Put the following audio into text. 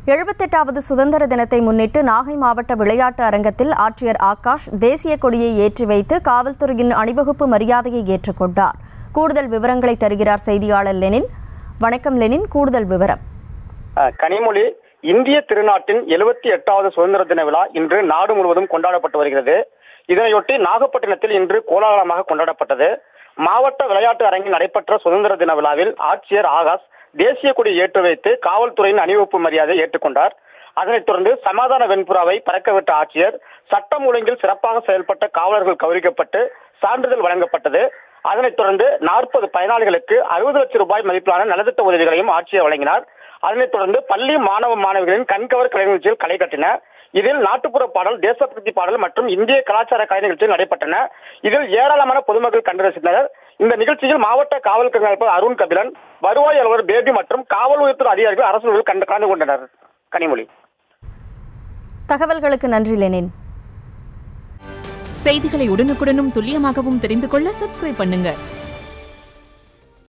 எழுபத்தெட்டாவது சுதந்திர தினத்தை முன்னிட்டு நாகை மாவட்ட விளையாட்டு அரங்கத்தில் ஆட்சியர் ஆகாஷ் தேசிய கொடியை ஏற்றி வைத்து காவல்துறையின் அணிவகுப்பு மரியாதையை ஏற்றுக்கொண்டார் கூடுதல் விவரங்களை தருகிறார் செய்தியாளர் லெனின் வணக்கம் லெனின் கூடுதல் விவரம் அஹ், கனிமொழி இந்திய திருநாட்டின் எழுபத்தி எட்டாவது சுதந்திர தின விழா இன்று நாடு முழுவதும் கொண்டாடப்பட்டு வருகிறது இதனையொட்டி நாகப்பட்டினத்தில் இன்று கோலாகலமாக கொண்டாடப்பட்டது மாவட்ட விளையாட்டு அரங்கில் நடைபெற்ற சுதந்திர தின விழாவில் ஆட்சியர் ஆகாஷ் தேசிய கொடி ஏற்றி வைத்து காவல்துறையின் அணிவகுப்பு மரியாதை ஏற்றுக்கொண்டார் அதனைத் தொடர்ந்து சமாதான வெண்புறாவை பறக்கவிட்ட ஆட்சியர் சட்டம் ஒழுங்கில் சிறப்பாக செயல்பட்ட காவலர்கள் கௌரவிக்கப்பட்டு சான்றிதழ் வழங்கப்பட்டது அதனைத் தொடர்ந்து நாற்பது பயனாளிகளுக்கு அறுபது லட்சம் ரூபாய் மதிப்பிலான நலத்திட்ட உதவிகளையும் ஆட்சியர் வழங்கினார் அதனைத் தொடர்ந்து பள்ளி மாணவ மாணவிகளின் கண்கவர் கலை நிகழ்ச்சியில் களை கட்டின இதில் நாட்டுப்புற பாடல் தேசபக்தி பாடல் மற்றும் இந்திய கலாச்சார கலை நிகழ்ச்சிகள் நடைபெற்றன இதில் ஏராளமான பொதுமக்கள் கண்டு ரசித்தனர் இந்த நிகழ்ச்சியில் மாவட்ட காவல் கண்காணிப்பாளர் அருண் கபிலன் வருவாய் அலுவலர் பேபி மற்றும் காவல் உயர்த்துறை அதிகாரிகள் அரசு ஊழியர்கள் கண்டு கலந்து கொண்டனர் கனிமொழி தகவல்களுக்கு நன்றி லெனின் செய்திகளை உடனுக்குடனும் துல்லியமாகவும் தெரிந்து கொள்ள சப்ஸ்கிரைப் பண்ணுங்க